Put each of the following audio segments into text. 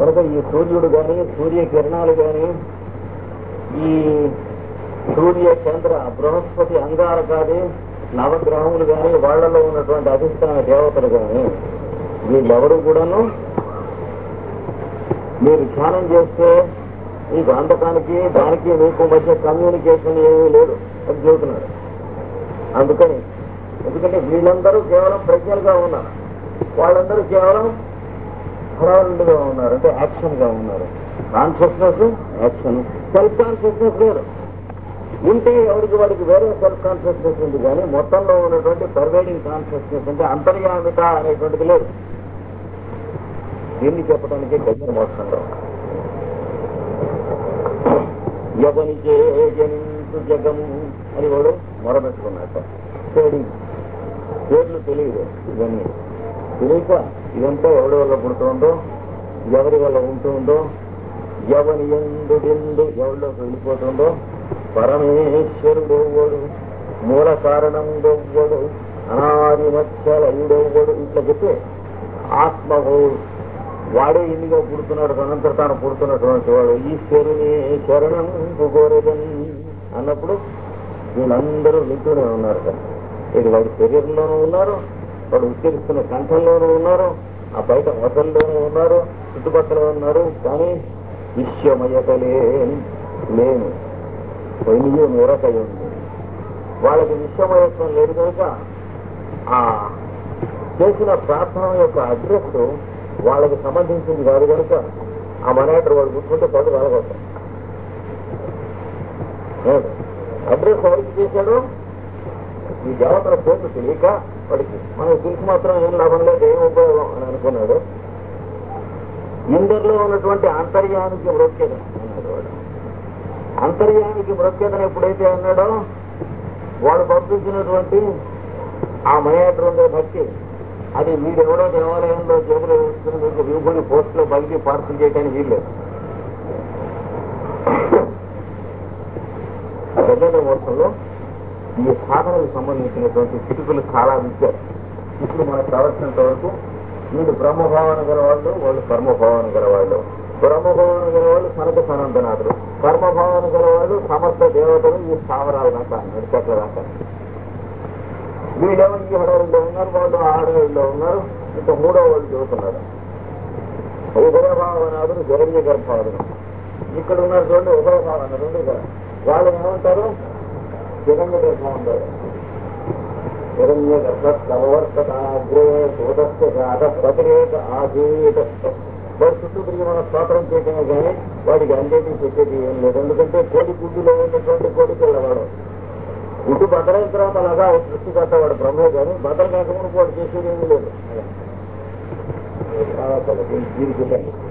కనుక ఈ సూర్యుడు కానీ సూర్య కిరణాలు కానీ ఈ సూర్య చంద్ర బృహస్పతి అంగారకాది నవగ్రహములు కానీ వాళ్ళలో ఉన్నటువంటి అధిష్టాన దేవతలు కానీ వీళ్ళెవరు కూడాను మీరు ధ్యానం చేస్తే మీకు అందకానికి దానికి మీకు మధ్య కమ్యూనికేషన్ ఏమీ లేదు అని చెబుతున్నాడు అందుకని ఎందుకంటే వీళ్ళందరూ కేవలం ప్రజ్ఞలుగా ఉన్నారు వాళ్ళందరూ కేవలం హడావులుగా ఉన్నారు అంటే యాక్షన్ గా ఉన్నారు కాన్షియస్నెస్ యాక్షన్ సెల్ఫ్ కాన్షియస్నెస్ లేదు ఉంటే ఎవరికి వాడికి వేరే సెల్ఫ్ కాన్షియస్నెస్ ఉంది కానీ మొత్తంలో ఉన్నటువంటి పర్వేడింగ్ కాన్షియస్నెస్ అంటే అంతర్యామిత అనేటువంటిది లేదు దీన్ని చెప్పడానికి గజన మోక్షంగా ఎవనికే జనించు జగము అని వాడు మొరబెట్టుకున్నట్ట పేడి పేర్లు తెలియదు ఇవన్నీ తెలియక ఇదంతా ఎవరి వల్ల పుడుతుందో ఎవరి వల్ల ఉంటుందో ఎవని ఎందు ఎందు ఎవరిలోకి వెళ్ళిపోతుందో పరమేశ్వరుడు ఎవ్వడు మూల కారణం ఎవ్వడు అనాది మధ్యలయుడెవ్వడు ఇట్లా చెప్పి ఆత్మహో వాడే ఇన్నిగా పుడుతున్నాడు తనంతట తాను పుడుతున్నటువంటి వాడు ఈశ్వరుని శరణం కోరేదని అన్నప్పుడు వీళ్ళందరూ వింటూనే ఉన్నారు కదా ఇది వాడి శరీరంలోనూ ఉన్నారు వాడు ఉచ్చరిస్తున్న కంఠంలోనూ ఉన్నారు ఆ బయట మొదల్లోనూ ఉన్నారు చుట్టుపక్కల ఉన్నారు కానీ విశ్వమయతలే లేను పొయ్యి నూరకై ఉంది వాళ్ళకి విశ్వమయత్వం లేదు కనుక ఆ చేసిన ప్రార్థన యొక్క అడ్రస్ వాళ్ళకి సంబంధించింది కాదు కనుక ఆ మనాటర్ వాడు గుర్తుంటే పడు వెళ్ళగొట్టాం అడ్రస్ ఎవరికి చేశాడు ఈ దేవతల పేర్లు తెలియక వాడికి మనకు తెలిసి మాత్రం ఏం లాభం లేదు ఏం ఉపయోగం అని అనుకున్నాడు ఇందరిలో ఉన్నటువంటి అంతర్యానికి మ్రొక్కేదం అన్నాడు వాడు అంతర్యానికి మ్రొక్కేదని ఎప్పుడైతే అన్నాడో వాడు పంపించినటువంటి ఆ మయాటర్ ఉండే భక్తి అది వీడెవడో దేవాలయంలో జేబులో వేసుకుని మీకు విభూని పోస్ట్ లో బలికి పార్సల్ చేయడానికి వీల్లేదు పెద్ద మోసంలో ఈ సాధనకు సంబంధించినటువంటి కిటుకులు చాలా విద్యారు ఇప్పుడు మనకు కావలసినంత వరకు వీడు బ్రహ్మభావన గల వాళ్ళు వాళ్ళు కర్మభావన గల వాళ్ళు బ్రహ్మభావన గల వాళ్ళు సనక సనంతనాథులు కర్మభావన గల వాళ్ళు సమస్త దేవతలు ఈ స్థావరాల దాకా నడిచెట్ల దాకా వీళ్ళేమో ఈ హడవుల్లో ఉన్నారు వాళ్ళు ఆ హడవుల్లో ఉన్నారు ఇంకా మూడో వాళ్ళు చదువుతున్నారు ఉభయభావనాథుడు గౌరవ గర్భావనం ఇక్కడ ఉన్నారు చూడండి ఉభయభావన రెండు ఇక్కడ వాళ్ళు ఏమంటారు హిరణ్య గర్భం ఉంటారు హిరణ్య గర్భ సమవర్తకాగ్రే సూదస్య జాత ప్రతిరేక ఆధీత వాడి చుట్టూ తిరిగి మనం స్తోత్రం చేయటమే కానీ వాడికి అందేటి చెప్పేది ఏం లేదు ఎందుకంటే కోడి గుడ్డులో ఉన్నటువంటి కోడి పిల్లవాడు గుడ్డు బద్దలైన తర్వాత అలాగా సృష్టికర్త వాడు బ్రహ్మే కానీ బద్దలు కాకముందు వాడు చేసేది ఏమీ లేదు దీనికి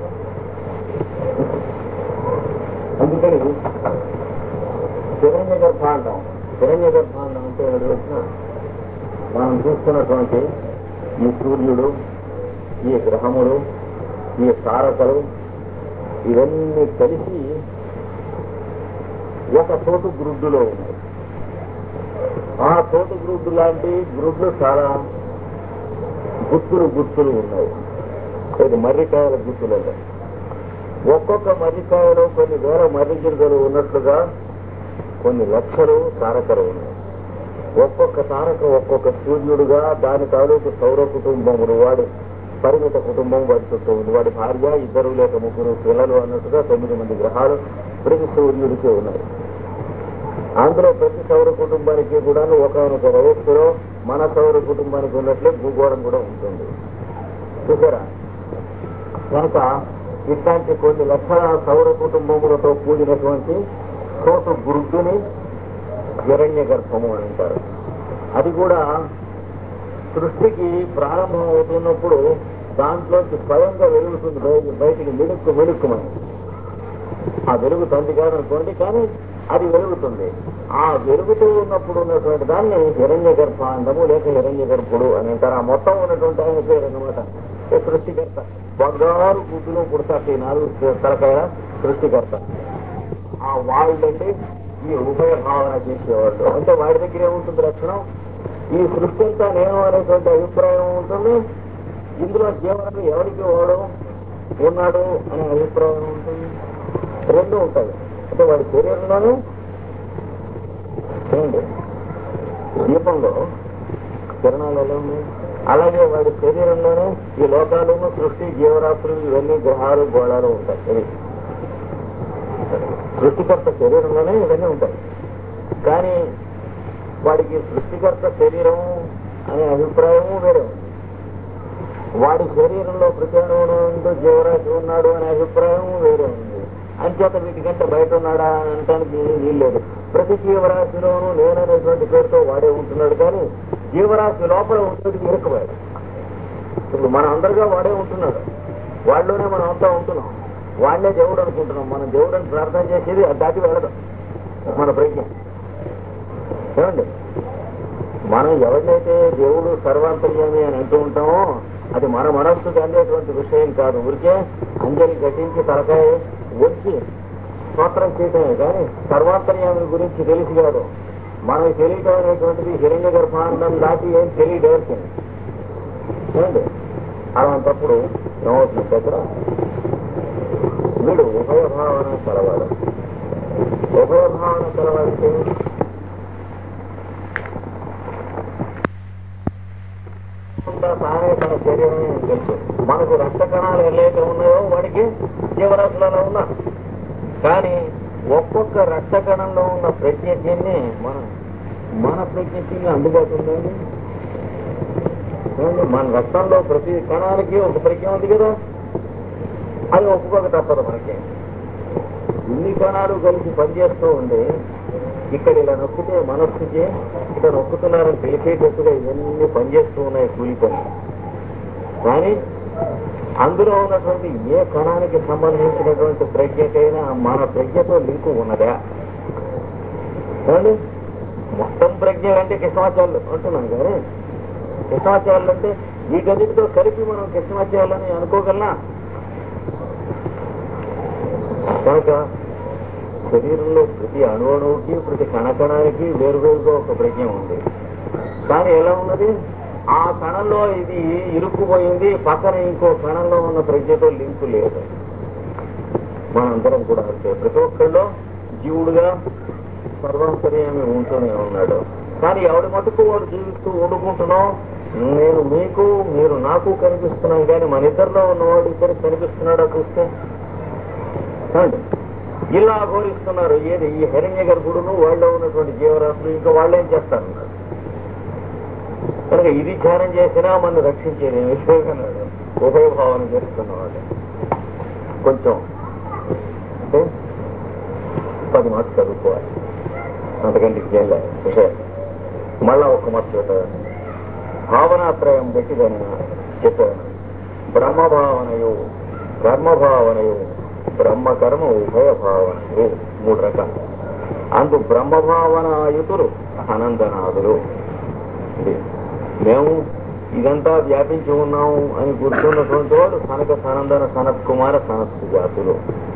అందుకని హిరణ్య గర్భ అంటాం హిరణ్య గర్భ అంటాం అంటే ఏడు వచ్చిన మనం చూస్తున్నటువంటి ఈ సూర్యుడు ఈ గ్రహములు ఈ తారకలు ఇవన్నీ కలిసి ఒక చోటు గ్రుడ్డులో ఉన్నాయి ఆ చోటు గ్రుడ్డు లాంటి గ్రుడ్లు చాలా గుత్తులు గుత్తులు ఉన్నాయి ఇది మర్రికాయల గుత్తులు అంటే ఒక్కొక్క మర్రికాయలో కొన్ని వేల మర్రి గింజలు ఉన్నట్లుగా కొన్ని లక్షలు తారకలు ఉన్నాయి ఒక్కొక్క తారక ఒక్కొక్క సూర్యుడుగా దాని తాలూకు సౌర కుటుంబములు వాడి పరిమిత కుటుంబం వాడి చుట్టూ ఉంది వాడి భార్య ఇద్దరు లేక ముగ్గురు పిల్లలు అన్నట్టుగా తొమ్మిది మంది గ్రహాలు ప్రతి సూర్యుడికి ఉన్నాయి అందులో ప్రతి సౌర కుటుంబానికి కూడా ఒకనొక వయస్సులో మన సౌర కుటుంబానికి ఉన్నట్లే భూగోళం కూడా ఉంటుంది చూసారా కనుక ఇట్లాంటి కొన్ని లక్షల సౌర కుటుంబములతో కూడినటువంటి చోటు గురుద్దుని హిరణ్య గర్భము అని అంటారు అది కూడా సృష్టికి ప్రారంభం అవుతున్నప్పుడు దాంట్లోకి స్వయంగా వెలుగుతుంది బయ- బయటికి మిడుక్కు మిడుక్కుమని ఆ వెలుగు తండ్రి కాదనుకోండి కానీ అది వెలుగుతుంది ఆ వెలుగుతూ ఉన్నప్పుడు ఉన్నటువంటి దాన్ని హిరణ్య గర్భాండము లేక హిరణ్య గర్భుడు అని అంటారు ఆ మొత్తం ఉన్నటువంటి ఆయన పేరు అనమాట సృష్టికర్త బంగారు గుడ్డులో పుడతారు ఈ నాలుగు తలకాయ సృష్టికర్త ఆ వాళ్ళంటే ఈ ఉభయ భావన చేసేవాళ్ళు అంటే వాడి దగ్గర ఏముంటుంది లక్షణం ఈ సృష్టి అంతా నేను అనేటువంటి అభిప్రాయం ఉంటుంది ఇందులో జీవనం ఎవరికి వాడు ఉన్నాడు అనే అభిప్రాయం ఉంటుంది రెండు ఉంటాయి అంటే వాడి శరీరంలోనే ఏంటి దీపంలో కిరణాలు ఎలా ఉన్నాయి అలాగే వాడి శరీరంలోనే ఈ లోకాలను సృష్టి జీవరాశులు ఇవన్నీ గ్రహాలు గోళాలు ఉంటాయి ఇవి. సృష్టికర్త శరీరంలోనే ఇవన్నీ ఉంటాయి కానీ వాడికి సృష్టికర్త శరీరం అనే అభిప్రాయము వేరే ఉంది వాడి శరీరంలో ప్రత్యానంలో ఉంటూ జీవరాశి ఉన్నాడు అనే అభిప్రాయం వేరే ఉంది అంచేత వీటికంటే బయట ఉన్నాడా అని అనటానికి వీల్లేదు ప్రతి జీవరాశిలోనూ నేననేటువంటి పేరుతో వాడే ఉంటున్నాడు కానీ జీవరాశి లోపల ఉండేది ఇరుక్కుపోయాడు ఇప్పుడు మన అందరిగా వాడే ఉంటున్నాడు వాళ్ళలోనే మనం అంతా ఉంటున్నాం వాడినే దేవుడు అనుకుంటున్నాం మనం దేవుడు అని ప్రార్థన చేసేది అది దాటి వెళ్ళదు మన ప్రజ్ఞ ఏమండి మనం ఎవరినైతే దేవుడు సర్వాంతర్యామి అని అంటూ ఉంటామో అది మన మనస్సుకు అందేటువంటి విషయం కాదు ఊరికే అంజలి ఘటించి తలకాయ వచ్చి స్తోత్రం చేయటమే కానీ సర్వాంతర్యామి గురించి తెలిసి కాదు మనకి తెలియటం అనేటువంటిది హిరణ్య గర్భాండం దాటి ఏం తెలియదేవుతుంది ఏమండి అలాంటప్పుడు ఏమవుతుంది దగ్గర వీడు ఉభయ భావన కలవాడు ఉభయ భావన కలవాడితే అంతా తానే తన శరీరమే అని తెలుసు మనకు రక్త కణాలు ఎల్లైతే ఉన్నాయో వాడికి జీవరాశులలో ఉన్నా కానీ ఒక్కొక్క రక్త కణంలో ఉన్న ప్రజ్ఞని మనం మన ప్రజ్ఞకి అందుబాటు ఉందండి ఏమండి? మన రక్తంలో ప్రతి కణానికి ఒక ప్రజ్ఞ ఉంది కదా అది ఒప్పుకోక తప్పదు మనకి ఇన్ని కణాలు కలిసి పనిచేస్తూ ఉండి ఇక్కడ ఇలా నొక్కితే మనస్సుకి ఇక్కడ నొక్కుతున్నారని తెలిసేటట్టుగా ఇవన్నీ పనిచేస్తూ ఉన్నాయి కూలి పని కానీ అందులో ఉన్నటువంటి ఏ కణానికి సంబంధించినటువంటి ప్రజ్ఞకైనా మన ప్రజ్ఞతో లింకు ఉన్నదా ఏమండి? మొత్తం ప్రజ్ఞ అంటే కృష్ణాచార్యులు అంటున్నాం కానీ కృష్ణాచార్యులు అంటే వీటన్నిటితో కలిపి మనం కృష్ణాచార్యులని అనుకోగలనా కనుక శరీరంలో ప్రతి అణువుకి ప్రతి కణకణానికి వేరువేరుగా ఒక ప్రజ్ఞ ఉంది కానీ ఎలా ఉన్నది ఆ కణంలో ఇది ఇరుక్కుపోయింది పక్కన ఇంకో కణంలో ఉన్న ప్రజ్ఞతో లింకు లేదు మనందరం కూడా అంతే ప్రతి ఒక్కళ్ళు జీవుడుగా సర్వాంతర్యామి ఉంటూనే ఉన్నాడు కానీ ఎవడి మటుకు వాడు జీవిస్తూ వండుకుంటున్నాం నేను మీకు మీరు నాకు కనిపిస్తున్నాం కానీ మన ఇద్దరిలో ఉన్నవాడు ఇద్దరికి కనిపిస్తున్నాడా చూస్తే ఏమండి? ఇలా ఘోరిస్తున్నారు ఏది ఈ హిరణ్య గర్భుడును వాళ్ళలో ఉన్నటువంటి జీవరాశులు ఇంకా వాళ్ళు ఏం చేస్తారన్నారు కనుక ఇది ధ్యానం చేసినా మన రక్షించేది విశ్వేకన్నాడు ఉభయభావన చేస్తున్నవాడు కొంచెం అంటే పది మార్క్స్ చదువుకోవాలి అంతకంటే చేయలే విషయం మళ్ళా ఒక మాట చెప్పాను భావనాత్రయం పెట్టి దాన్ని చెప్పాను బ్రహ్మభావనయు కర్మభావనయు బ్రహ్మకర్మ ఉభయ భావనయు మూడు రకాలు అందు బ్రహ్మభావనాయుతులు అనంతనాథులు ఇది. మేము ఇదంతా వ్యాపించి ఉన్నాము అని గుర్తున్నటువంటి వాడు సనక సనందన సనత్ కుమార సనత్ సుజాతులు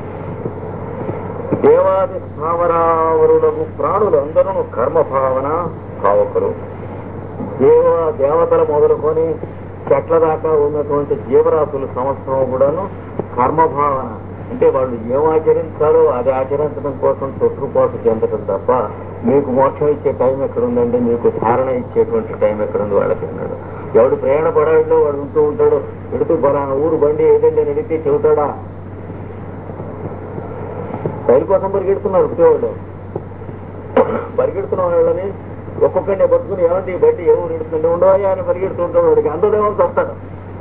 దేవాది స్థావరావరులకు ప్రాణులందరూ కర్మభావన భావకులు దేవ దేవతలు మొదలుకొని చెట్ల దాకా ఉన్నటువంటి జీవరాశులు సమస్తం కూడాను కర్మభావన అంటే వాళ్ళు ఏం ఆచరించాలో అది ఆచరించడం కోసం తొట్టుపాటు చెందడం తప్ప మీకు మోక్షం ఇచ్చే టైం ఎక్కడుందండి మీకు ధారణ ఇచ్చేటువంటి టైం ఎక్కడుంది వాళ్ళకి అన్నాడు ఎవడు ప్రయాణ పడాడో వాడు ఉంటూ ఉంటాడు ఎడుతూ పలానా ఊరు బండి ఏదండి అని అడిగితే చెబుతాడా రైలు కోసం పరిగెడుతున్నారు ఉద్యోగులు పరిగెడుతున్న వాళ్ళని ఒక్కొక్కడిని పట్టుకుని ఏమంటే ఈ బయట ఏ ఊరు ఎడుతుంటే ఉండవా అని పరిగెడుతుంటాడు వాడికి అందదేమని వస్తాడు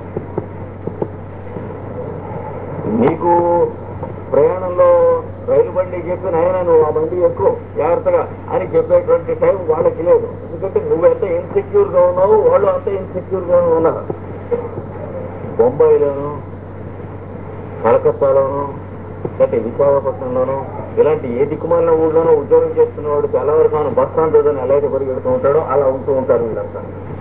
నీకు ప్రయాణంలో రైలు బండి చెప్పి నాయన నువ్వు ఆ బండి ఎక్కువ జాగ్రత్తగా అని చెప్పేటువంటి టైం వాళ్ళకి లేదు ఎందుకంటే నువ్వు ఎంత ఇన్సెక్యూర్ గా ఉన్నావు వాళ్ళు అంత ఇన్సెక్యూర్ గా ఉన్నారు బొంబాయిలోను కలకత్తాలోను లేకపోతే విశాఖపట్నంలోనూ ఇలాంటి ఏ దిక్కుమాలిన ఊళ్ళోనూ ఉద్యోగం చేస్తున్న వాడు తెల్లవారుకాను బస్ స్టాండ్ రోజున ఎలా అయితే పరిగెడుతూ ఉంటాడో అలా ఉంటూ ఉంటారు వీళ్ళంతా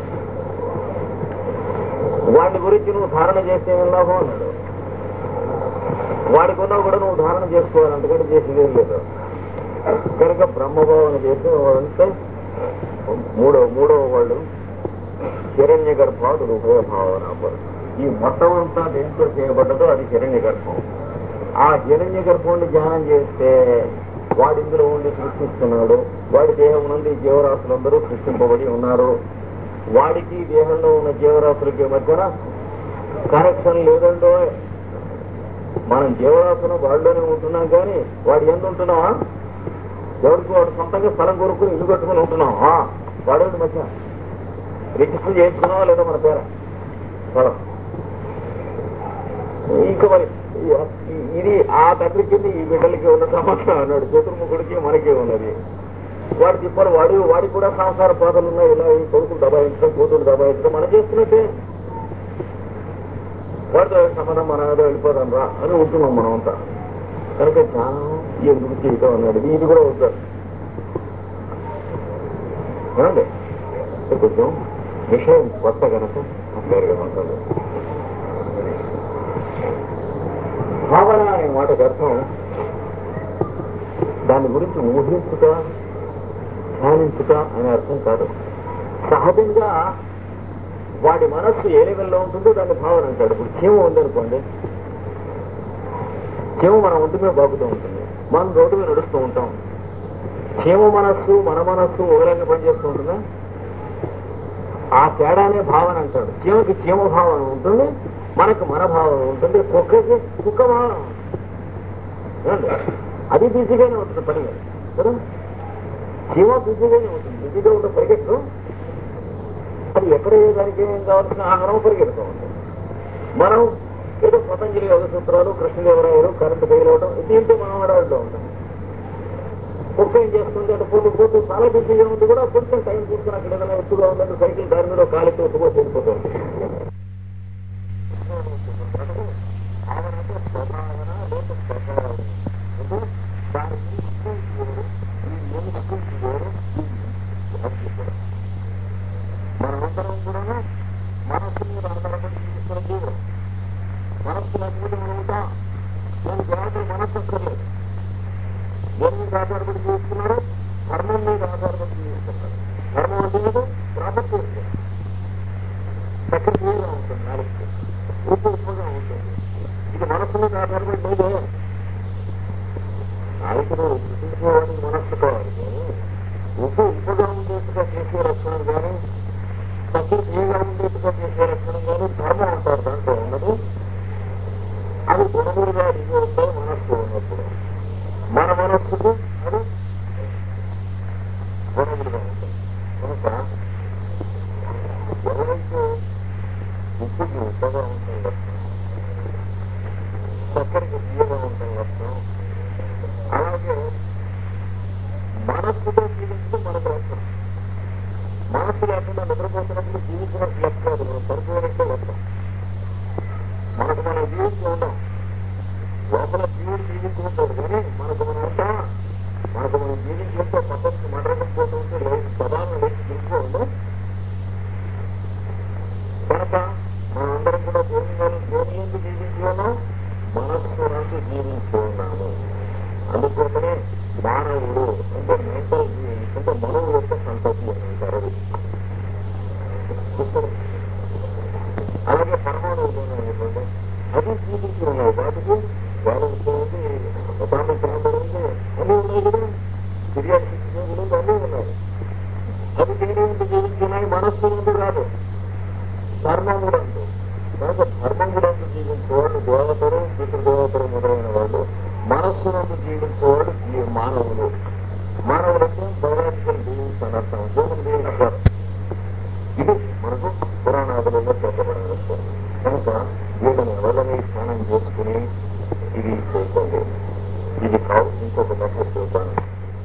వాటి గురించి నువ్వు ధారణ చేస్తే ఏం లాభం అన్నాడు వాడికి ఉన్నా కూడా నువ్వు ధారణ చేసుకోవాలి అంతకంటే చేసేది ఏం లేదు కనుక బ్రహ్మభావన చేసి అంటే మూడో మూడవ వాళ్ళు హిరణ్య గర్భాదులు ఉభయ భావన ఈ మొత్తం అంతా దేంతో చేయబడ్డదో అది హిరణ్య గర్భం ఆ హిరణ్య గర్భాన్ని ధ్యానం చేస్తే వాడి ఇందులో ఉండి సృష్టిస్తున్నాడు వాడి దేహం నుండి జీవరాశులందరూ సృష్టింపబడి ఉన్నారు వాడికి దేహంలో ఉన్న జీవరాశులకి మధ్యన కనెక్షన్ లేదండో మనం జీవరాశులు వాడిలోనే ఉంటున్నాం కానీ వాడు ఎంత ఉంటున్నావా ఎవరికి వాడు సొంతంగా స్థలం కొనుక్కుని ఇల్లు కట్టుకుని ఉంటున్నాం ఆ, వాడేంటి మధ్య రిజిస్టర్ చేయించుకున్నావా లేదా మన పేర స్థలం ఇంకా మరి ఈ- ఇది ఆ తండ్రి కింద ఈ బిడ్డలకి ఉన్న సంబంధం అన్నాడు చతుర్ముఖుడికి మనకి ఉన్నది వాడు చెప్పారు వాడు వాడికి కూడా సంసార బాధలు ఉన్నాయి ఇలా ఈ కొడుకులు దబాయించడం కూతురు దబాయించడం మనం చేస్తున్నట్టే వాడితో సంబంధం మన ఏదో వెళ్ళిపోదాం రా అని ఉంటున్నాం మనం అంతా కనుక జ్ఞానం ఎందుకు చేయటం అన్నాడు ఇది కూడా వద్దారు ఏమండి ఇది కొంచెం విషయం కొత్త కనుక అట్లాగే ఉంటుంది భావన అనే మాటకు అర్థం దాని గురించి ఊహించుట ధ్యానించుట అనే అర్థం కాదు సహజంగా వాడి మనస్సు ఏ లెవెల్లో ఉంటుందో దాన్ని భావన అంటాడు ఇప్పుడు చీమ ఉందనుకోండి చీమ మన ఒంటి మీద బాగుతూ ఉంటుంది మనం రోడ్డు మీద నడుస్తూ ఉంటాం చీమ మనస్సు మన మనస్సు ఒకరంగా పనిచేస్తూ ఉంటుందా ఆ తేడానే భావన అంటాడు చీమకి చీమ భావన ఉంటుంది మనకు మన భావన ఉంటుంది కుక్కకి కుక్క భావన ఉంటుంది. ఏమండి? అది బిజీగానే ఉంటుంది పని కదా చీమ బిజీగానే ఉంటుంది బిజీగా ఉంటే పరిగెత్తు అది ఎక్కడ ఏ దానికి ఏం కావాల్సిన ఆహారం పరిగెడుతూ ఉంటుంది మనం ఏదో పతంజలి యోగ సూత్రాలు కృష్ణదేవరాయలు కరెంటు తగిలవడం దీంతో మనం ఆడాడుతూ ఉంటాం కుక్క ఏం చేస్తుంది అంటే పోతూ పోతూ చాలా బిజీగా ఉంది కూడా కొంచెం టైం తీసుకుని అక్కడ ఏదైనా ఎత్తుగా ఉందంటే సైకిల్ దాని మీద కాలికి ఎత్తుకొని వెళ్ళిపోతుంది ఆవరణతో స్వభావన లోక స్వభావం అంటే దాని ఇన్స్టింక్ట్ వేరు ఈ ఇన్స్టింక్ట్ వేరు ఈ ఇన్స్టింక్ట్ వేరు. మనమందరం కూడా మనస్సు మీద ఆధారపడి జీవిస్తున్న జీవులు మనస్సు లేకపోతే మనం ఉంటాం దాని జవాబు మనస్సు అక్కర్లేదు దేని మీద ఆధారపడి జీవిస్తున్నారు ధర్మం మీద ఆధారపడి జీవిస్తున్నారు ధర్మం అంటే ఏదో ప్రాపర్టీ సక్రియంగా ఉంటుంది నాలుగు ఉప్పు ఉప్పుగా ఉంటుంది ఇది మనస్సు మీద ఆధారపడి లేదే నాలుగులో సృష్టించేవాడికి మనస్సు కావాలి కానీ ఉప్పు ఉప్పుగా ఉండేట్టుగా చేసే లక్షణం కానీ సక్రియంగా ఉండేట్టుగా చేసే లక్షణం కానీ ధర్మం అంటారు దాంట్లో ఉన్నది అది గుణములుగా దిగి ఉంటాయి మనస్సు ఉన్నప్పుడు మన మనస్సుకు అది గుణములుగా ఉంటాయి కనుక ఎవరైతే ఉప్పుకి ఉప్పగా ఉంటుంది లక్షణం చక్కెరకి తీయగా ఉంటుంది లక్షణం అలాగే మనస్సుతో జీవించడం మనకు లక్షణం మనస్సు లేకుండా నిద్రపోతున్నప్పుడు జీవించినట్టు లెక్క అది మనం పడిపోయినట్టే లెక్క మనకు మనం జీవించి ఉండం లోపల జీవుడు జీవించుకుంటాడు కానీ మనకు మనం ఉంటాం మనకు మనం జీవించుకుంటే పద్ధతి మండకపోతూ ఉంటే లేచి ప్రధానం లేచి దిగిపోండి కనుక మనందరం కూడా దేని వల్ల దేని ఎందుకు జీవించి ఉన్నాం మనస్సు నుండి జీవించి ఉన్నాము అందుకోసమే మానవుడు అంటే మెంటల్ బీయింగ్స్ అంటే మనవుడు యొక్క సంతతి అని అంటారు అది. చూస్తారు? అలాగే పరమాణువులు అనుకోండి అది జీవించి ఉన్నాయి వాటికి వాళ్ళ ఉంది అటామిక్ ప్రాంతం ఉంది అన్నీ ఉన్నాయి కదా ఫిర్యాదు శిక్షణ అన్నీ ఉన్నాయి అది దేని నుండి జీవించి ఉన్నాయి మనస్సు నుండి కాదు ధర్మముడందు కనుక ధర్మముడందు జీవించేవాళ్ళు దేవతలు పితృదేవతలు మొదలైన వాళ్ళు మనస్సునందు జీవించేవాడు జీ- మానవులు మానవులంటే బయోలాజికల్ బీయింగ్స్ అని అర్థం హ్యూమన్ బీయింగ్స్ కాదు. ఇది మనకు పురాణాదులలో చెప్పబడిన విషయం కనుక వీటిని ఎవరిని స్నానం చేసుకుని ఇది చేయకండి ఇది కావు ఇంకొక మెసేజ్ చెబుతాను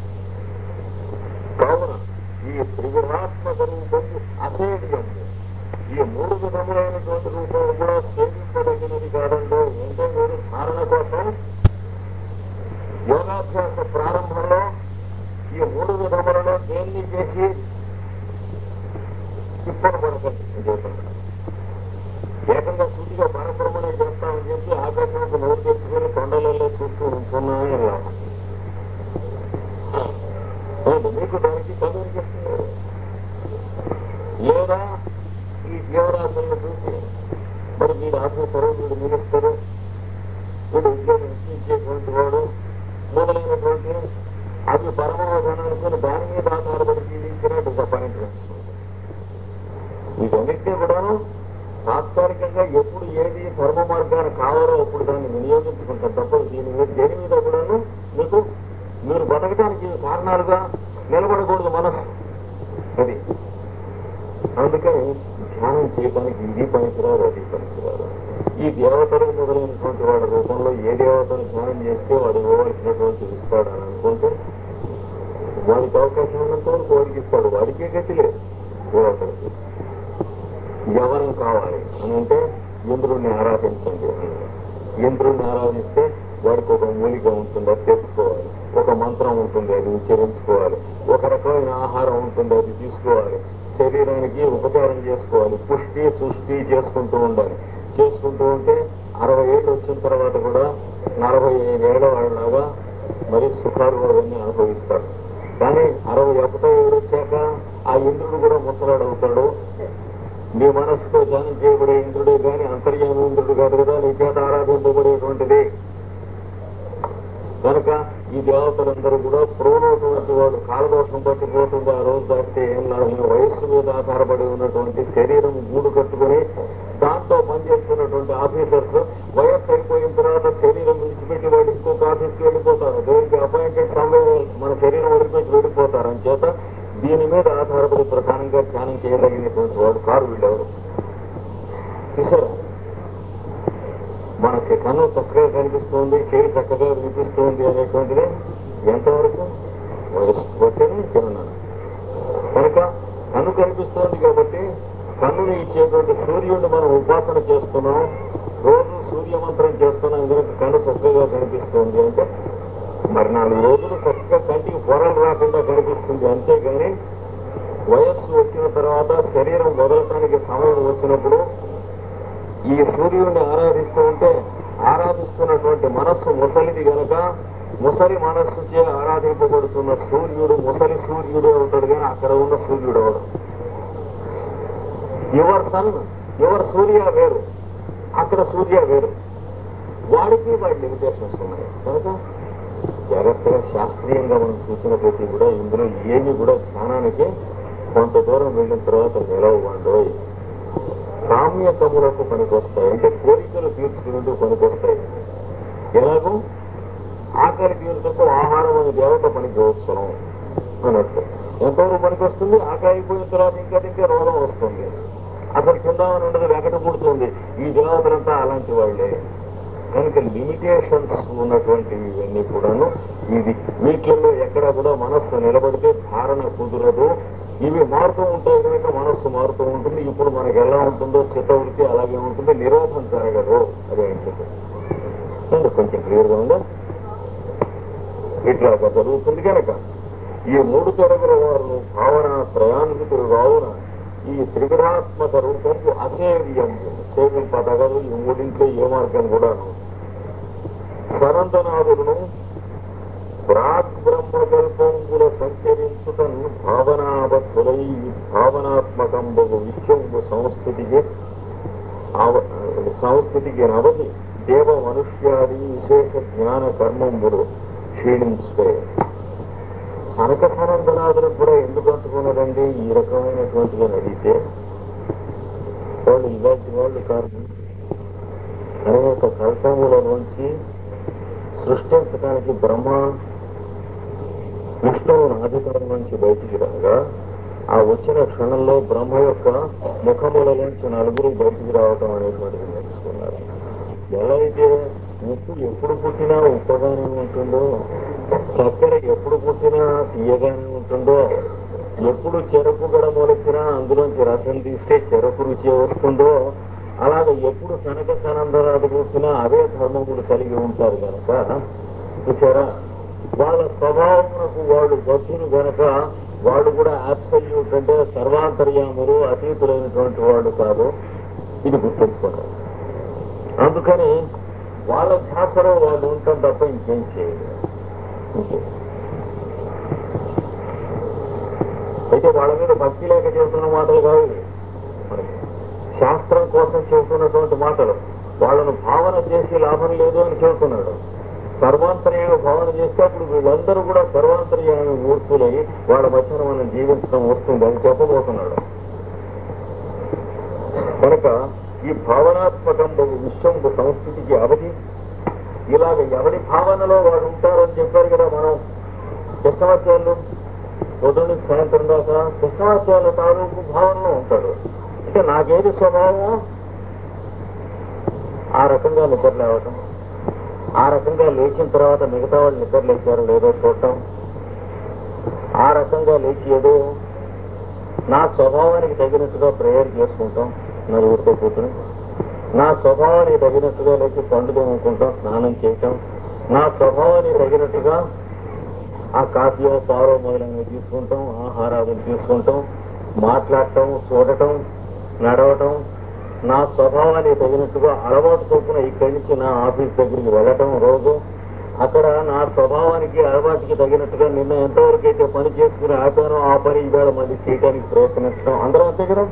కావున ఈ త్రిగుణాత్మక రూపం అసేవ్యము ఈ మూడు విధములైనటువంటి రూపం కూడా సేవింపదగినది కాదండి ఏంటో మీరు ధారణ కోసం యోగాభ్యాస ప్రారంభంలో ఈ మూడు విధములలో దేన్ని చేసి తిప్పలు పడకండి అని చెబుతున్నాడు ఏకంగా సూటిగా పరబ్రహ్మణం చేస్తామని చెప్పి ఆకాశానికి నోరు తెచ్చుకొని కొండలలో చూస్తూ ఉంటున్నామని లాభం ఏంటి మీకు దానికి కలుగురికిస్తున్నారు లేదా ఈ జీవరాశులను చూసి మరి ప్రొఫెసర్ వీడు మినిస్టర్ వీడు ఉద్యోగం ఇచ్చేటువంటి వాడు మొదలైనటువంటి అది పరమావధానం అనుకుని దాని మీద ఆధారపడి జీవించిన డిసప్పాయింట్మెంట్స్ వీటన్నిటినీ కూడాను తాత్కాలికంగా ఎప్పుడు ఏది ధర్మ మార్గాన్ని కావాలో అప్పుడు దాన్ని వినియోగించుకుంటాం తప్ప దీని మీద దేని మీద కూడాను మీకు మీరు బతకడానికి కారణాలుగా నిలబడకూడదు మనసు అది అందుకని ధ్యానం చేయడానికి ఇది పనికిరాదు అది పనికిరాదు ఈ దేవతలు మొదలైనటువంటి వాడి రూపంలో ఏ దేవతను ధ్యానం చేస్తే వాడు ఇవ్వవలసినటువంటి ఇస్తాడు అని అనుకుంటే వాడికి అవకాశం ఉన్నంత వరకు వాడికి ఇస్తాడు వాడికే గతి లేదు దేవతలకి ఎవరం కావాలి అని అంటే ఇంద్రుడిని ఆరాధించండి అని ఇంద్రుడిని ఆరాధిస్తే వాడికి ఒక మూలిక ఉంటుంది అది తెచ్చుకోవాలి ఒక మంత్రం ఉంటుంది అది ఉచ్చరించుకోవాలి ఒక రకమైన ఆహారం ఉంటుంది అది తీసుకోవాలి శరీరానికి ఉపచారం చేసుకోవాలి పుష్టి సృష్టి చేసుకుంటూ ఉండాలి చేసుకుంటూ ఉంటే అరవై ఏళ్ళు వచ్చిన తర్వాత కూడా నలభై ఐదేళ్ల వాళ్ళలాగా మరి సుఖాలు అవన్నీ అనుభవిస్తాడు కానీ అరవై ఒకటో ఏడు వచ్చాక ఆ ఇంద్రుడు కూడా ముసలాడు అవుతాడు నీ మనస్సుతో ధ్యానం చేయబడే ఇంద్రుడే గాని అంతర్యామి ఇంద్రుడు కాదు కదా నీ చేత ఆరాధింపబడేటువంటిది కనుక ఈ దేవతలందరూ కూడా ప్రోనటువంటి వాడు కాలదోషం పట్టిపోతుంది ఆ రోజు దాటితే ఏం లాభం వయస్సు మీద ఆధారపడి ఉన్నటువంటి శరీరం గూడు కట్టుకుని దాంతో పనిచేస్తున్నటువంటి ఆఫీసర్స్ వయస్సు అయిపోయిన తర్వాత శరీరం విడిచిపెట్టి వాళ్ళు ఇంకొక ఆఫీస్కి వెళ్ళిపోతారు దేవుడికి అపాయింటెడ్ సమయం మన శరీరం వదిలిపెట్టి వెళ్ళిపోతారు అని చేత దీని మీద ఆధారపడి ప్రధానంగా ధ్యానం చేయదగినటువంటి వాడు కారు వీళ్ళెవరు చూసారా మనకి కన్ను చక్కగా కనిపిస్తుంది చేయి చక్కగా వినిపిస్తుంది అనేటువంటిది ఎంతవరకు వయస్సు బట్టేనే చిన్నాను కనుక కన్ను కనిపిస్తోంది కాబట్టి కన్నుని ఇచ్చేటువంటి సూర్యుడిని మనం ఉపాసన చేస్తున్నాం రోజు సూర్య మంత్రం చేస్తున్నాం కనుక కన్ను చక్కగా కనిపిస్తుంది అంటే మరి నాలుగు రోజులు చక్కగా కంటికి పొరలు రాకుండా కనిపిస్తుంది అంతేగాని వయస్సు వచ్చిన తర్వాత శరీరం వదలటానికి సమయం వచ్చినప్పుడు ఈ సూర్యుడిని ఆరాధిస్తూ ఉంటే ఆరాధిస్తున్నటువంటి మనస్సు ముసలిది గనక ముసలి మనస్సుచే ఆరాధింపబడుతున్న సూర్యుడు ముసలి సూర్యుడు అవుతాడు కానీ అక్కడ ఉన్న సూర్యుడు అవడు యువర్ సన్ యువర్ సూర్య వేరు అక్కడ సూర్య వేరు వాడికి వాడి లిమిటేషన్స్ ఉన్నాయి కనుక జాగ్రత్తగా శాస్త్రీయంగా మనం చూసిన ప్రతి కూడా ఇందులో ఏమి కూడా ధ్యానానికి కొంత దూరం వెళ్ళిన తర్వాత నిలవండోయ్ కామ్యకములకు పనికొస్తాయి అంటే కోరికలు తీర్చుకునేందుకు పనికొస్తాయి ఎలాగో ఆకలి తీర్చుకు ఆహారం అనే దేవత పనికి అవసరం అన్నట్టు ఎంతవరకు పనికొస్తుంది ఆకలి అయిపోయిన తర్వాత ఇంకా తింటే రోగం వస్తుంది అసలు తిందామని ఉండదు వెకట పుడుతుంది ఈ దేవతలంతా అలాంటి వాళ్ళే కనుక లిమిటేషన్స్ ఉన్నటువంటి ఇవన్నీ కూడాను ఇది వీటిల్లో ఎక్కడ కూడా మనస్సు నిలబడితే ధారణ కుదరదు ఇవి మారుతూ ఉంటాయి కనుక మనస్సు మారుతూ ఉంటుంది ఇప్పుడు మనకి ఎలా ఉంటుందో చిత్తవృత్తి అలాగే ఉంటుంది నిరోధం జరగదు అదే ఏంటంటే ఉంది, కొంచెం క్లియర్ గా ఉందా ఇట్లా ఒక జరుగుతుంది కనుక ఈ మూడు తొలగల వారు భావన త్రయాన్వితులు రావున ఈ త్రిగుణాత్మక రూపంకు అసేవ్యం సేవింపదగదు ఈ మూడింట్లో ఏ మార్గం కూడాను సనందనాథులను ప్రాగ్ బ్రహ్మకల్పంబుల సంచరించుటను భావనాబద్ధులై భావనాత్మకంబగు విశ్వంబు సంస్కృతికి ఆవ- సంస్కృతికి నవది దేవ మనుష్యాది విశేష జ్ఞాన కర్మంబులు క్షీణించుతాయి సనకసానందనాథులకు కూడా ఎందుకు అంటుకున్నారండి ఈ రకమైనటువంటివి అని అడిగితే వాళ్ళు ఇలాంటి వాళ్ళు కాదు అనేక కల్పములలోంచి సృష్టించడానికి బ్రహ్మ విష్ణువు అధికారం నుంచి బయటికి రాగా ఆ వచ్చిన క్షణంలో బ్రహ్మ యొక్క ముఖములలోంచి నలుగురు బయటికి రావటం అనేటువంటిది నేర్చుకున్నారు ఎలా అయితే ఉప్పు ఎప్పుడు పుట్టినా ఉప్పగానే ఉంటుందో చక్కెర ఎప్పుడు పుట్టినా తీయగానే ఉంటుందో ఎప్పుడు చెరకు గడ మొలచినా అందులోంచి రసం తీస్తే చెరకు రుచి వస్తుందో అలాగే ఎప్పుడు కనక సనందరాలు పుట్టినా అవే ధర్మములు కలిగి ఉంటారు కనుక చూసారా వాళ్ళ స్వభావమునకు వాళ్ళు బద్ధులు గనక వాళ్ళు కూడా అబ్సల్యూట్ అంటే సర్వాంతర్యాములు అతీతులైనటువంటి వాళ్ళు కాదు ఇది గుర్తుంచుకోవాలి అందుకని వాళ్ళ ధ్యాసలో వాళ్ళు ఉంటాం తప్ప ఇంకేం చేయలేదు ఇంకే. అయితే వాళ్ళ మీద భక్తి లేక చెబుతున్న మాటలు కావు ఇవి. మనకి శాస్త్రం కోసం చెబుతున్నటువంటి మాటలు వాళ్ళను భావన చేసి లాభం లేదు అని చెబుతున్నాడు సర్వాంతర్యామి భావన చేస్తే అప్పుడు వీళ్ళందరూ కూడా సర్వాంతర్యామి మూర్తులై వాళ్ళ మధ్యన మనం జీవించడం వస్తుంది అని చెప్పబోతున్నాడు కనుక ఈ భావనాత్మకం విశ్వంకు సంస్కృతికి అవధి ఇలాగ ఎవరి భావనలో వాడు ఉంటారని చెప్పారు కదా మనం కృష్ణవాచ్యాలు పొద్దున్న సాయంత్రం దాకా కృష్ణవాచ్యాల తాలూకు భావనలో ఉంటాడు అంటే నాకేది స్వభావమో ఆ రకంగా నిద్ర లేవటం ఆ రకంగా లేచిన తర్వాత మిగతా వాళ్ళు నిద్ర లేచారో లేదో చూడటం ఆ రకంగా లేచి ఏదో నా స్వభావానికి తగినట్టుగా ప్రేయర్ చేసుకుంటాం నలుగురితో కూర్చుని నా స్వభావానికి తగినట్టుగా లేచి పండు తోముకుంటాం స్నానం చేయటం నా స్వభావానికి తగినట్టుగా ఆ కాఫీయో పారో మొదలైనవి తీసుకుంటాం ఆహారాలు తీసుకుంటాం మాట్లాడటం చూడటం నడవటం నా స్వభావానికి తగినట్టుగా అలవాటు చొప్పున ఇక్కడి నుంచి నా ఆఫీస్ దగ్గరికి వెళ్ళటం రోజు అక్కడ నా స్వభావానికి అలవాటుకి తగినట్టుగా నిన్న ఎంతవరకు అయితే పని చేసుకుని ఆపానో ఆ పని ఇవాళ మళ్ళీ చేయడానికి ప్రయత్నించడం అందరం అంతే కదా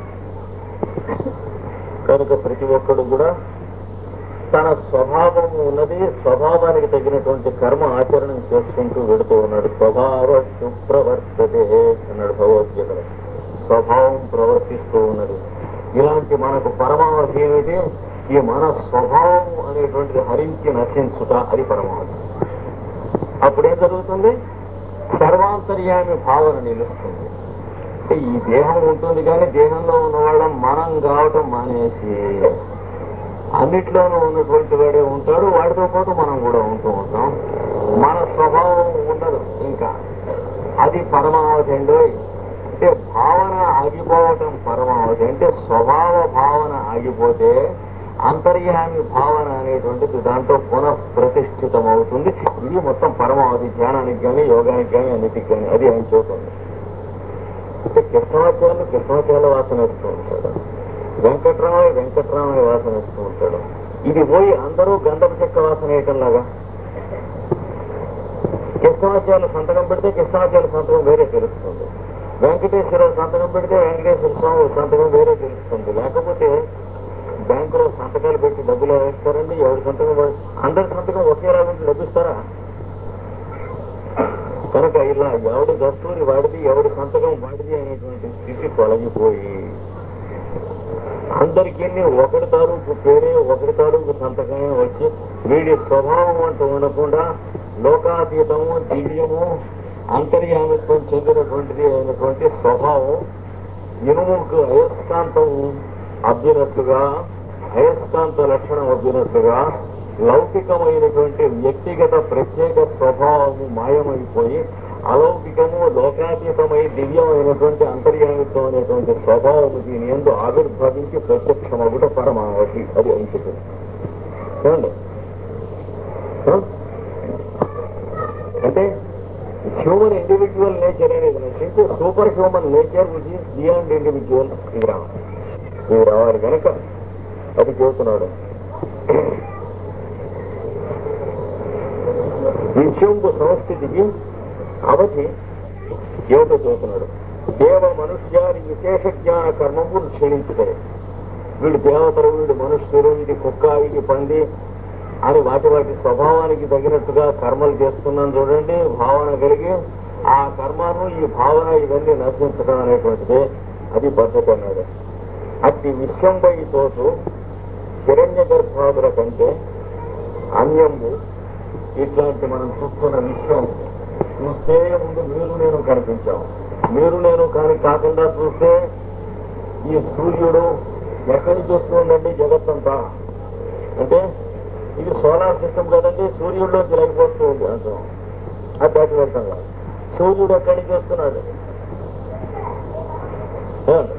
కనుక ప్రతి ఒక్కడు కూడా తన స్వభావం ఉన్నది స్వభావానికి తగినటువంటి కర్మ ఆచరణ చేసుకుంటూ వెడుతూ ఉన్నాడు స్వభావ సుప్రవర్తతే అన్నాడు భగవద్గీతలో స్వభావం ప్రవర్తిస్తూ ఉన్నది ఇలాంటి మనకు పరమావధి ఏమిటి ఈ మన స్వభావం అనేటువంటిది హరించి నశించుట అది పరమావధి అప్పుడేం జరుగుతుంది సర్వాంతర్యామి భావన నిలుస్తుంది అంటే ఈ దేహం ఉంటుంది కానీ దేహంలో ఉన్న వాళ్ళం మనం కావటం మానేసి అన్నిట్లోనూ ఉన్నటువంటి వాడే ఉంటాడు వాడితో పాటు మనం కూడా ఉంటూ ఉంటాం మన స్వభావం ఉండదు ఇంకా అది పరమావధి అండి అంటే భావన ఆగిపోవటం పరమావధి అంటే స్వభావ భావన ఆగిపోతే అంతర్యామి భావన అనేటువంటిది దాంట్లో పునః ప్రతిష్ఠితం అవుతుంది ఇది మొత్తం పరమావధి ధ్యానానికి కానీ యోగానికి కానీ అన్నిటికి కానీ అది ఆయన చూస్తుంది అంటే కృష్ణాచార్యులు కృష్ణాచార్యుల వాసన వేస్తూ ఉంటాడు వెంకట్రామయ్య వెంకట్రామయ్య వాసన వేస్తూ ఉంటాడు ఇది పోయి అందరూ గంధపు చెక్క వాసన వేయటంలాగా కృష్ణాచార్యులు సంతకం పెడితే కృష్ణాచార్యుల సంతకం వేరే తెలుస్తుంది వెంకటేశ్వర సంతకం పెడితే వెంకటేశ్వర స్వామి సంతకం వేరే తెలుస్తుంది లేకపోతే బ్యాంకులో సంతకాలు పెట్టి డబ్బులు వేస్తారండి ఎవరి సంతకం వా- అందరి సంతకం ఒకేలా ఉంటే లభిస్తారా కనుక ఇలా ఎవడి దస్తూరి వాడిది ఎవడి సంతకం వాడిది అనేటువంటి స్థితి తొలగిపోయి అందరికీ ఒకటి తాలూకు పేరే ఒకటి తాలూకు సంతకమే వచ్చి వీడి స్వభావం అంటూ ఉండకుండా లోకాతీతము దివ్యము అంతర్యామిత్వం చెందినటువంటిది అయినటువంటి స్వభావం ఇనుముకు అయస్కాంతం అబ్బినట్లుగా అయస్కాంత లక్షణం అబ్బినట్లుగా లౌకికమైనటువంటి వ్యక్తిగత ప్రత్యేక స్వభావము మాయమైపోయి అలౌకికము లోకాతీతమై దివ్యమైనటువంటి అంతర్యామిత్వం అనేటువంటి స్వభావము దీని ఎందు ఆవిర్భవించి ప్రత్యక్షమగుట పరమావధి అది అంచుతుంది చూడండి ఆ? అంటే హ్యూమన్ ఇండివిజువల్ నేచర్ అనేది నశించి super human nature which is beyond individual ఇది రావాలి ఇది రావాలి కనుక అది చేస్తున్నాడు విశ్వంపు సంస్థితికి అవధి ఏమిటో చూస్తున్నాడు దేవ మనుష్యాది విశేష జ్ఞాన కర్మములు క్షీణించుతాయి వీడు దేవతలు వీడు మనుష్యులు ఇది కుక్క ఇది పంది అని వాటి వాటి స్వభావానికి తగినట్టుగా కర్మలు చేస్తున్నాను చూడండి భావన కలిగి ఆ కర్మను ఈ భావన ఇవన్నీ నశించడం అనేటువంటిది అది పద్ధతి అన్నాడు అట్టి విశ్వంపై తోటు హిరణ్య గర్భాదుల కంటే అన్యంబు ఇట్లాంటి మనం చూస్తున్న విశ్వం చూస్తే ముందు మీరు నేను కనిపించాం మీరు నేను కానీ కాకుండా చూస్తే ఈ సూర్యుడు ఎక్కడి నుంచి వస్తుందండి జగత్తంతా అంటే ఇది సోలార్ సిస్టమ్ కదండి సూర్యుడిలోంచి లేకపోతూ ఉంది అంటాం అది దాటి వెళ్తాం కదా. సూర్యుడు ఎక్కడి నుంచి వస్తున్నాడు ఏమండి?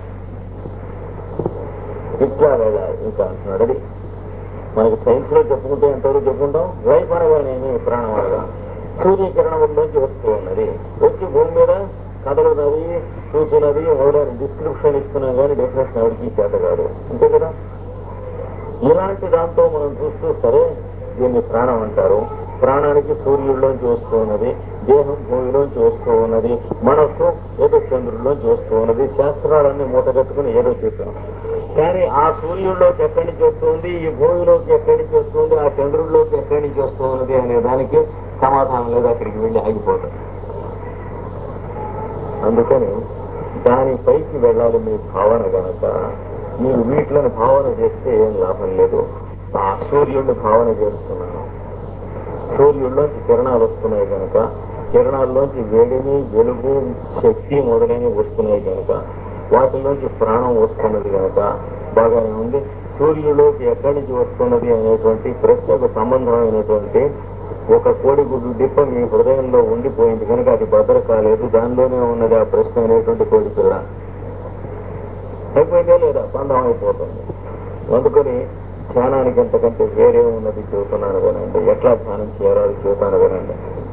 ఇట్లా వెళ్ళాలి ఇంకా అంటున్నాడు అది మనకి సైన్స్ లో చెప్పుకుంటే ఎంతవరకు చెప్పుకుంటాం లైఫ్ అనగానేమి ప్రాణం అనగా సూర్యకిరణంలోంచి వస్తూ ఉన్నది వచ్చి భూమి మీద కదలున్నది చూసినది ఎవరైనా డిస్క్రిప్షన్ ఇస్తున్నాం కానీ డెఫినేషన్ ఎవరికి చేత కాదు అంతే కదా ఇలాంటి దాంతో మనం చూస్తూ సరే దీన్ని ప్రాణం అంటారు ప్రాణానికి సూర్యుడిలోంచి వస్తూ ఉన్నది దేహం భూమిలోంచి వస్తూ ఉన్నది మనస్సు ఏదో చంద్రుడిలోంచి వస్తూ ఉన్నది శాస్త్రాలన్నీ మూటగట్టుకుని ఏదో చెప్పాం కానీ ఆ సూర్యుడిలోకి ఎక్కడి నుంచి వస్తుంది ఈ భూమిలోకి ఎక్కడి నుంచి వస్తుంది ఆ చంద్రుడిలోకి ఎక్కడి నుంచి వస్తున్నది అనే దానికి సమాధానం లేదు అక్కడికి వెళ్ళి ఆగిపోతుంది అందుకని దాని పైకి వెళ్ళాలి మీ భావన గనక మీరు వీటిలను భావన చేస్తే ఏం లాభం లేదు ఆ సూర్యుడిని భావన చేస్తున్నాను సూర్యుడిలోంచి కిరణాలు వస్తున్నాయి కనుక కిరణాల్లోంచి వేడిని వెలుగు శక్తి మొదలైనవి వస్తున్నాయి కనుక వాటిలోంచి ప్రాణం వస్తున్నది కనుక బాగానే ఉంది సూర్యుడిలోకి ఎక్కడి నుంచి వస్తున్నది అనేటువంటి ప్రశ్నకు సంబంధమైనటువంటి ఒక కోడిగుడ్డు డిప్ప మీ హృదయంలో ఉండిపోయింది కనుక అది భద్ర కాలేదు దానిలోనే ఉన్నది ఆ ప్రశ్న అనేటువంటి కోడి పిల్ల అయిపోయిందే లేదా బంధం అయిపోతుంది అందుకని ధ్యానానికి ఎంతకంటే వేరే ఉన్నది చెబుతున్నాను వినండి ఎట్లా ధ్యానం చేయాలో అది చెబుతాను వినండి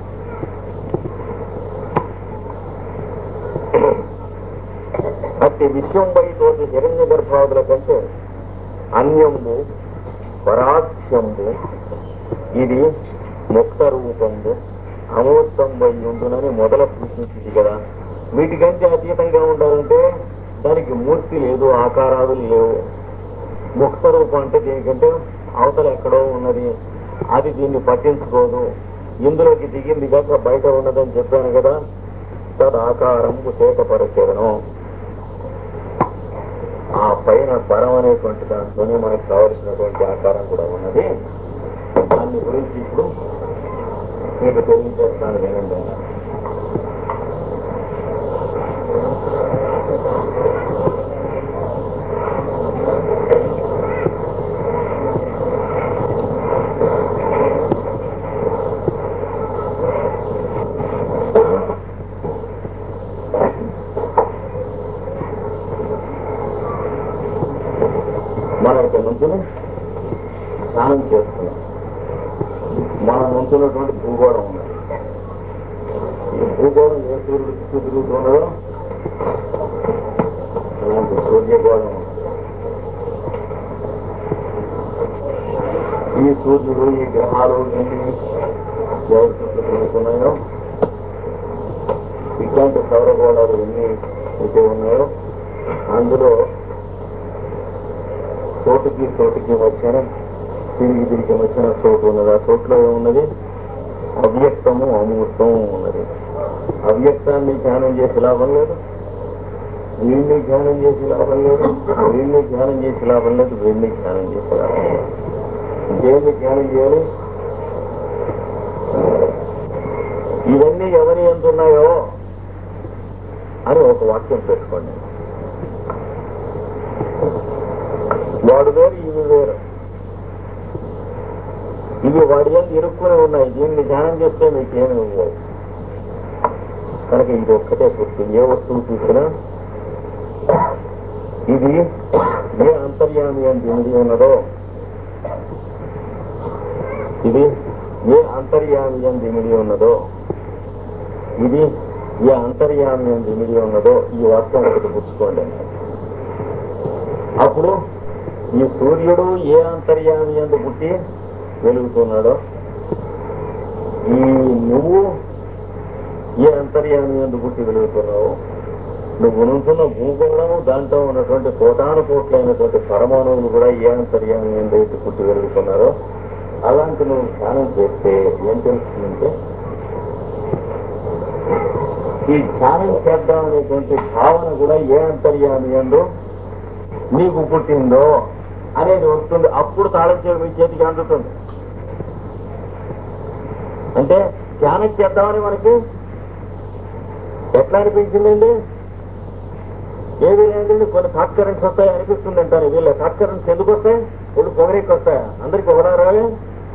అట్టి విశ్వంపై తోటి హిరణ్య గర్భాదుల కంటే అన్యంబు పరాక్షంబు ఇది ముక్త రూపంబు అమూర్తంబై ఉండునని మొదల సూచించింది కదా వీటికంటే అతీతంగా ఉండాలంటే దానికి మూర్తి లేదు ఆకారాలు లేవు ముక్త రూపం అంటే దీనికంటే అవతల ఎక్కడో ఉన్నది అది దీన్ని పట్టించుకోదు ఇందులోకి దిగింది కాక బయట ఉన్నదని చెప్పాను కదా తదాకారం చేతపరచను ఆ పైన పరం అనేటువంటి దాంట్లోనే మనకు కావలసినటువంటి ఆకారం కూడా ఉన్నది దాన్ని గురించి ఇప్పుడు మీకు తెలియజేస్తాను వినండి మనం ఇక్కడ నుంచుని స్నానం చేస్తున్నాం మనం నుంచున్నటువంటి భూగోళం ఉన్నది ఈ భూగోళం ఏ సూర్యుడు చుట్టూ తిరుగుతున్నదో అలాంటి సూర్యగోళం ఉన్నది. ఈ సూర్యుడు ఈ గ్రహాలు ఎన్ని ఎవరి చుట్టూ తిరుగుతున్నాయో ఇట్లాంటి సౌరగోళాలు ఎన్ని అయితే ఉన్నాయో అందులో చోటుకి చోటుకి మధ్యన తిరిగి తిరిగి మధ్యన చోటు ఉన్నది ఆ చోట్లో ఏమున్నది అవ్యక్తము అమూర్తము ఉన్నది అవ్యక్తాన్ని ధ్యానం చేసి లాభం లేదు వీడిని ధ్యానం చేసి లాభం లేదు వీడిని ధ్యానం చేసి లాభం లేదు వీడిని ధ్యానం చేసి లాభం లేదు దేన్ని ధ్యానం చేయాలి ఇవన్నీ ఎవరి ఎందున్నాయో అని ఒక వాక్యం పెట్టుకోండి వాడు వేరు ఇవి వేరు ఇవి వాడి ఎంత ఇరుక్కునే ఉన్నాయి దీన్ని ధ్యానం చేస్తే మీకు ఏమి ఇవ్వవు కనుక ఇది ఒక్కటే గుర్తు ఏ వస్తువు చూసినా ఇది ఏ అంతర్యామి అని ఇమిడి ఉన్నదో ఇది ఏ అంతర్యామి అని ఇమిడి ఉన్నదో ఇది ఏ అంతర్యామి అని ఇమిడి ఉన్నదో ఈ వాక్యం ఒకటి పుచ్చుకోండి అప్పుడు ఈ సూర్యుడు ఏ అంతర్యామి ఎందు పుట్టి వెలుగుతున్నాడో ఈ నువ్వు ఏ అంతర్యామి ఎందు పుట్టి వెలుగుతున్నావు నువ్వు నుంచున్న భూగోళం దాంట్లో ఉన్నటువంటి కోటాను కోట్లైనటువంటి పరమాణువులు కూడా ఏ అంతర్యామి ఎందు అయితే పుట్టి వెలుగుతున్నారో అలాంటి నువ్వు ధ్యానం చేస్తే ఏం తెలుస్తుందంటే ఈ ధ్యానం చేద్దాం అనేటువంటి భావన కూడా ఏ అంతర్యామి ఎందు నీకు పుట్టిందో అనేది వస్తుంది అప్పుడు తాళం చెవి మీ చేతికి అందుతుంది అంటే ధ్యానం చేద్దామని మనకి ఎట్లా అనిపించిందండి ఏది లేదండి కొన్ని థాట్ కరెంట్స్ వస్తాయి అనిపిస్తుంది అంటారు వీళ్ళ థాట్ కరెంట్స్ ఎందుకు వస్తాయి ఒళ్ళు పొగరేకి వస్తాయా అందరికి ఒకలా రావే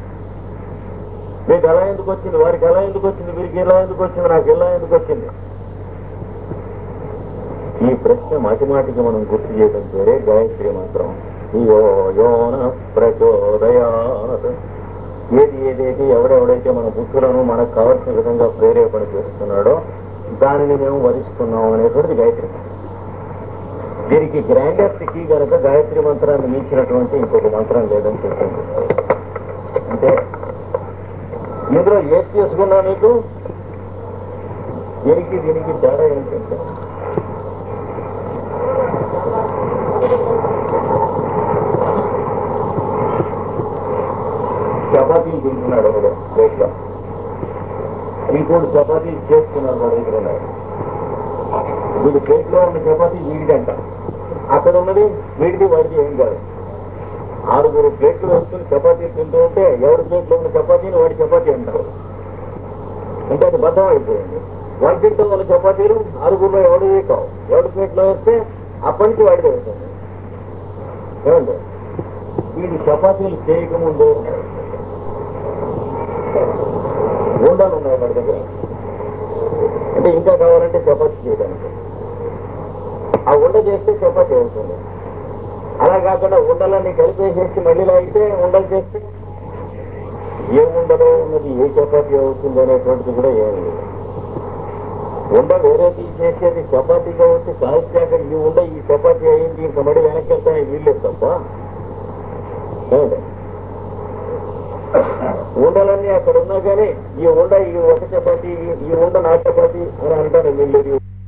మీకు ఎలా ఎందుకు వచ్చింది వారికి ఎలా ఎందుకు వచ్చింది వీరికి ఎలా ఎందుకు వచ్చింది నాకు ఎలా ఎందుకు వచ్చింది ఈ ప్రశ్న మాటి మాటికి మనం గుర్తు చేయడం పేరే గాయత్రి మంత్రం యో యోన ప్రచోదయాత్ ఏది ఏదైతే ఎవడెవడైతే మన బుద్ధులను మనకు కావలసిన విధంగా ప్రేరేపణ చేస్తున్నాడో దానిని మేము వరిస్తున్నాం అనేటువంటిది గాయత్రి మంత్రం. దీనికి గ్రాండెస్ట్ కీ గనక గాయత్రి మంత్రాన్ని మించినటువంటి ఇంకొక మంత్రం లేదని చెప్పింది అంటే ఇందులో ఏది చేసుకున్నా నీకు దీనికి దీనికి తేడా ఏంటంటే వేసుకుని తింటున్నాడు ఒకడు ప్లేట్లో ఇంకోటి చపాతీ చేసుకున్నాడు వాడు దగ్గర ఉన్నాడు వీడి ప్లేట్లో ఉన్న చపాతీ వీడిదంట అక్కడ ఉన్నది వీడిది వాడిది ఏం కాదు ఆరుగురు ప్లేట్లు వేసుకుని చపాతీ తింటూ ఉంటే ఎవరి ప్లేట్లో ఉన్న చపాతీని వాడి చపాతీ అంటారు అంటే అది బద్దం అయిపోయింది వంటింట్లో ఉన్న చపాతీలు ఆరుగురులో ఎవడివి కావు ఎవడి ప్లేట్లో వేస్తే అప్పటి నుంచి వాడిది అవుతుంది ఏమండి వీడి చపాతీలు చేయకముందు ఉండలు ఉన్నాయి వాడి దగ్గర అంటే ఇంకా కావాలంటే చపాతీ చేయడానికి ఆ ఉండ చేస్తే చపాతీ అవుతుంది అలా కాకుండా ఉండలన్నీ కలిపేసేసి మళ్ళీ లాగితే ఉండలు చేస్తే ఏ ఉండలో ఉన్నది ఏ చపాతీ అవుతుంది అనేటువంటిది కూడా ఏమి లేదు ఉండ వేరే తీసేసేది చపాతీగా వచ్చి కాల్చాక ఈ ఉండ ఈ చపాతీ అయింది ఇంకా మళ్ళీ వెనక్కి వెళ్తానే వీల్లేదు తప్ప ఏమండి? ఉండలన్నీ అక్కడ ఉన్నా కానీ ఈ ఉండ ఈ ఒక చపాతీ ఈ ఉండ నా చపాతీ అని అంటారు వీళ్ళు